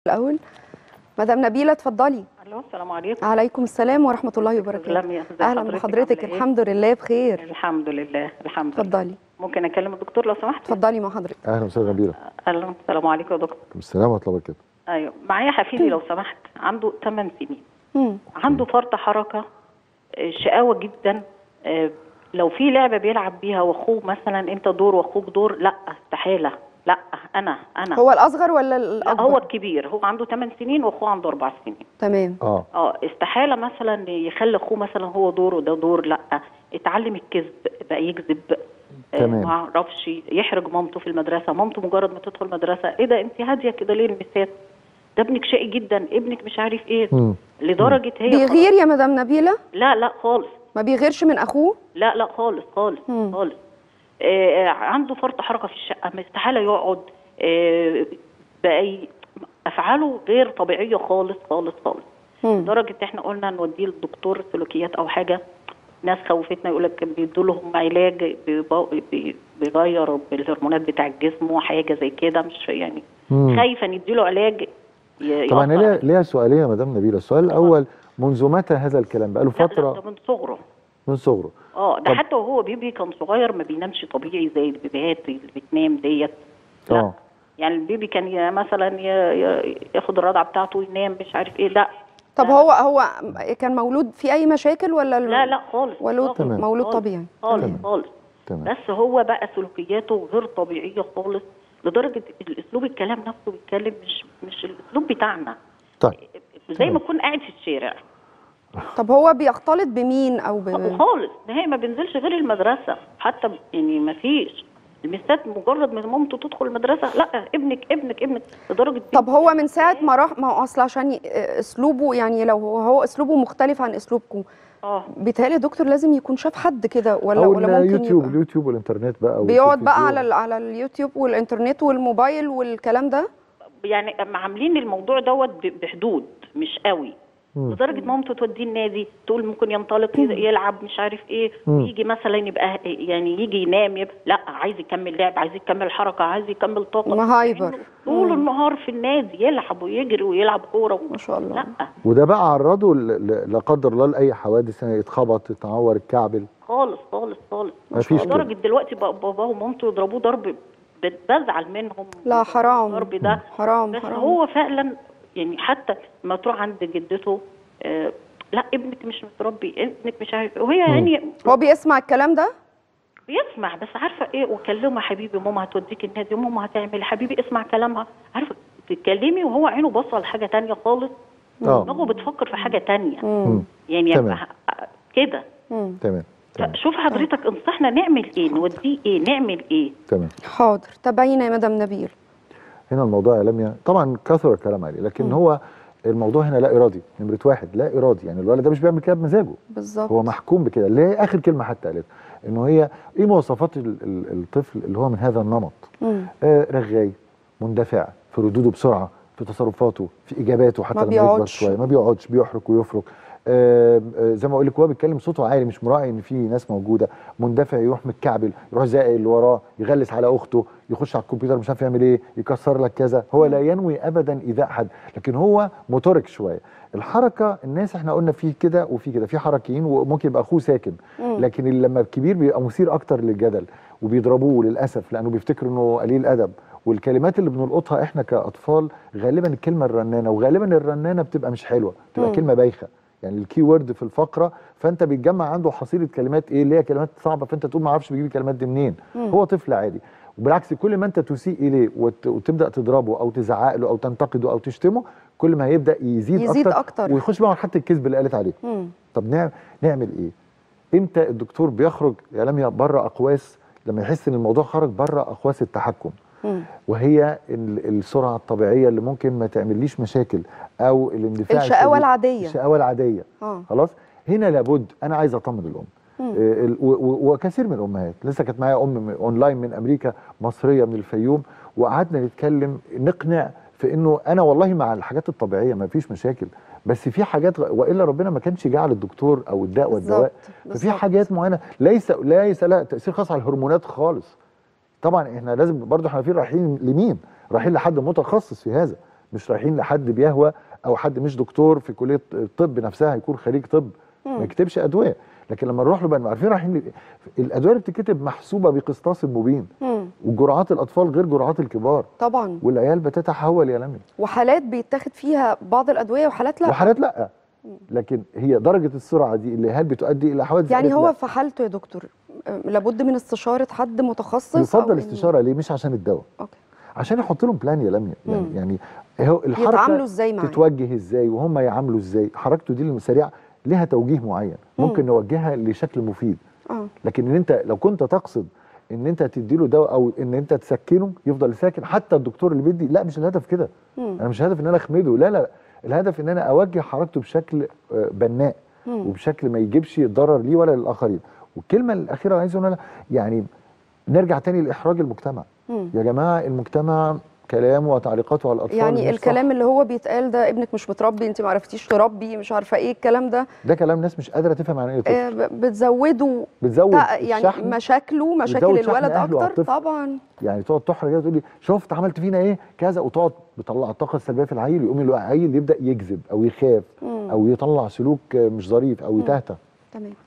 الاول مدام نبيله اتفضلي الو السلام عليكم عليكم السلام ورحمه الله وبركاته لميا ازي اهلا حضرتك؟ بحضرتك عاملة إيه؟ الحمد لله بخير الحمد لله الحمد لله اتفضلي ممكن اكلم الدكتور لو سمحت اتفضلي مع حضرتك اهلا وسهلا نبيله الو السلام عليكم يا دكتور السلام ورحمه الله وبركاته ايوه معايا حفيدي لو سمحت عنده 8 سنين مم. عنده فرط حركه آه، شقاوه جدا آه، لو في لعبه بيلعب بيها واخوه مثلا انت دور واخوك دور لا استحاله لا انا انا هو الاصغر ولا لا الاكبر هو الكبير هو عنده 8 سنين واخوه عنده 4 سنين تمام اه اه استحاله مثلا يخلي اخوه مثلا هو دور وده دور لا اتعلم الكذب بقى يكذب آه، تمام. ما اعرفش يحرج مامته في المدرسه مامته مجرد ما تدخل المدرسه ايه ده انت هاديه كده ليه المسات ده ابنك شقي جدا ابنك مش عارف ايه مم. لدرجه هي بيغير يا مدام نبيله لا لا خالص ما بيغيرش من اخوه لا لا خالص خالص مم. خالص آه عنده فرط حركه في الشقه ما استحاله يقعد آه بقى ي- افعاله غير طبيعيه خالص خالص خالص مم. لدرجه احنا قلنا نوديه للدكتور سلوكيات او حاجه ناس خوفتنا يقول لك بيدوا لهم علاج بيبا- بي- بيغير بالهرمونات بتاع الجسم وحاجه زي كده مش يعني مم. خايفه نديله علاج ي- طبعا يأثر ليها عليه. ليها سؤالين يا مدام نبيله السؤال الاول منذ متى هذا الكلام بقاله لا، لا، فتره ده من صغره من صغره اه ده طب- حتى وهو بيبي كان صغير ما بينامش طبيعي زي البيبيهات اللي بتنام ديت لا اه يعني البيبي كان ي- مثلا ي- ي- ياخد الرضعه بتاعته وينام مش عارف ايه لا طب هو هو كان مولود في اي مشاكل ولا ال- لا لا خالص مولود خالص، تمام. مولود خالص، طبيعي خالص تمام. خالص تمام بس هو بقى سلوكياته غير طبيعيه خالص لدرجه الاسلوب الكلام نفسه بيتكلم مش مش الاسلوب بتاعنا طيب زي ما يكون قاعد في الشارع طب هو بيختلط بمين او ب... خالص نهائي ما بينزلش غير المدرسه حتى ب- يعني ما فيش المسات مجرد ما مامته تدخل المدرسه لا ابنك ابنك ابنك لدرجه طب هو من ساعه ما راح ما هو اصل عشان ي- اسلوبه يعني لو هو هو اسلوبه مختلف عن اسلوبكم اه بيتهيألي يا دكتور لازم يكون شاف حد كده ولا او ولا ممكن اليوتيوب يبقى اليوتيوب والانترنت بقى بيقعد بقى والتلفزيون. على ال- على اليوتيوب والانترنت والموبايل والكلام ده يعني أما عاملين الموضوع دوت ب- بحدود مش قوي مم. لدرجه مامته توديه النادي تقول ممكن ينطلق ي- يلعب مش عارف ايه مم. ويجي مثلا يبقى يعني يجي ينام يبقى لا عايز يكمل لعب عايز يكمل حركه عايز يكمل طاقه مهايبر. لأنه طول مم. النهار في النادي يلعب ويجري ويلعب كوره ما شاء الله لا وده بقى عرضه ل- ل- لا قدر الله لاي حوادث يعني يتخبط يتعور الكعبل خالص خالص خالص مفيش كده. لدرجه دلوقتي بقى باباه ومامته يضربوه ضرب ب- بزعل منهم لا حرام الضرب ده حرام بس حرام هو فعلا يعني حتى لما تروح عند جدته آه لا ابنك مش متربي ابنك مش عارف وهي يعني هو بيسمع الكلام ده بيسمع بس عارفه ايه وكلمها حبيبي ماما هتوديك النادي ماما هتعمل يا حبيبي اسمع كلامها عارفه تتكلمي وهو عينه باصه لحاجه تانية خالص اه دماغه بتفكر في حاجه تانية مم. يعني تمام. يبقى كده مم. تمام تمام شوف حضرتك انصحنا نعمل ايه نوديه ايه نعمل ايه تمام حاضر تبعينا يا مدام نبيل هنا الموضوع يا لميا طبعا كثر الكلام عليه لكن هو الموضوع هنا لا ارادي نمره واحد لا ارادي يعني الولد ده مش بيعمل كده بمزاجه بالظبط هو محكوم بكده اللي هي اخر كلمه حتى قالتها انه هي ايه مواصفات ال- ال- الطفل اللي هو من هذا النمط مم. آه رغاي مندفع في ردوده بسرعه في تصرفاته في اجاباته حتى ما لما يكبر بيقعدش. شويه ما بيقعدش بيحرك ويفرك آه آه زي ما اقول لك هو بيتكلم صوته عالي مش مراعي ان في ناس موجوده مندفع يروح متكعبل يروح زائق اللي وراه يغلس على اخته يخش على الكمبيوتر مش عارف يعمل ايه يكسر لك كذا هو لا ينوي ابدا ايذاء حد لكن هو موتورك شويه الحركه الناس احنا قلنا في كده وفي كده في حركيين وممكن يبقى اخوه ساكن مم. لكن اللي لما الكبير بيبقى مثير اكتر للجدل وبيضربوه للاسف لانه بيفتكروا انه قليل ادب والكلمات اللي بنلقطها احنا كاطفال غالبا الكلمه الرنانه وغالبا الرنانه بتبقى مش حلوه بتبقى مم. كلمه بايخه يعني الكي وورد في الفقره فانت بيتجمع عنده حصيله كلمات ايه اللي هي كلمات صعبه فانت تقول ما اعرفش بيجيب الكلمات دي منين مم. هو طفل عادي وبالعكس كل ما انت تسيء اليه وت... وتبدا تضربه او تزعق له او تنتقده او تشتمه كل ما هيبدا يزيد, يزيد اكتر, أكتر. ويخش بقى مرحله الكذب اللي قالت عليه مم. طب نعمل نعمل ايه امتى الدكتور بيخرج يا لميا بره اقواس لما يحس ان الموضوع خرج بره اقواس التحكم مم. وهي ال- السرعه الطبيعيه اللي ممكن ما تعمليش مشاكل او الاندفاع الشقاوة الشديد. العادية. الشقاوه العاديه اه خلاص هنا لابد انا عايز اطمن الام مم. آه، ال- و- و- وكثير من الامهات لسه كانت معايا ام من- اونلاين من امريكا مصريه من الفيوم وقعدنا نتكلم نقنع في انه انا والله مع الحاجات الطبيعيه ما فيش مشاكل بس في حاجات غ- والا ربنا ما كانش جعل الدكتور او الداء والدواء بالظبط ففي بالظبط. حاجات معينه ليس ليس لها تاثير خاص على الهرمونات خالص طبعا احنا لازم برضه احنا في رايحين لمين رايحين لحد متخصص في هذا مش رايحين لحد بيهوى او حد مش دكتور في كليه الطب نفسها يكون خريج طب مم. ما يكتبش ادويه لكن لما نروح له بقى نبقى عارفين رايحين ل- الادويه اللي بتتكتب محسوبه بقسطاس مبين مم. وجرعات الاطفال غير جرعات الكبار طبعا والعيال بتتحول يا لمي وحالات بيتاخد فيها بعض الادويه وحالات لا وحالات لا لكن هي درجه السرعه دي اللي هل بتؤدي الى حوادث يعني قالت هو لا. في حالته يا دكتور آه، لابد من استشاره حد متخصص أو يفضل إنه- استشاره ليه مش عشان الدواء اوكي عشان يحط لهم بلان يا لميا يعني, مم. يعني هو الحركه يتعاملوا ازاي معاه تتوجه ازاي وهم يعاملوا ازاي حركته دي السريعه لها توجيه معين ممكن مم. نوجهها لشكل مفيد اه لكن ان انت لو كنت تقصد ان انت تديله دواء او ان انت تسكنه يفضل ساكن حتى الدكتور اللي بيدي لا مش الهدف كده مم. انا مش الهدف ان انا اخمده لا لا الهدف ان انا اوجه حركته بشكل آه، بناء مم. وبشكل ما يجيبش ضرر ليه ولا للاخرين والكلمه الاخيره اللي عايز اقولها يعني نرجع تاني لاحراج المجتمع مم. يا جماعه المجتمع كلامه وتعليقاته على الاطفال يعني مش صح. الكلام اللي هو بيتقال ده ابنك مش متربي انت ما عرفتيش تربي مش عارفه ايه الكلام ده ده كلام ناس مش قادره تفهم يعني ايه طفل آه، ب- بتزودوا بتزود تا- يعني الشحن مشاكله مشاكل بتزود شحن الولد أهله على اكتر الطفل. طبعا يعني تقعد تحرج كده تقول لي شفت عملت فينا ايه كذا وتقعد بتطلع الطاقه السلبيه في العيل يقوم العيل يبدا يكذب او يخاف مم. او يطلع سلوك مش ظريف او يتهته تمام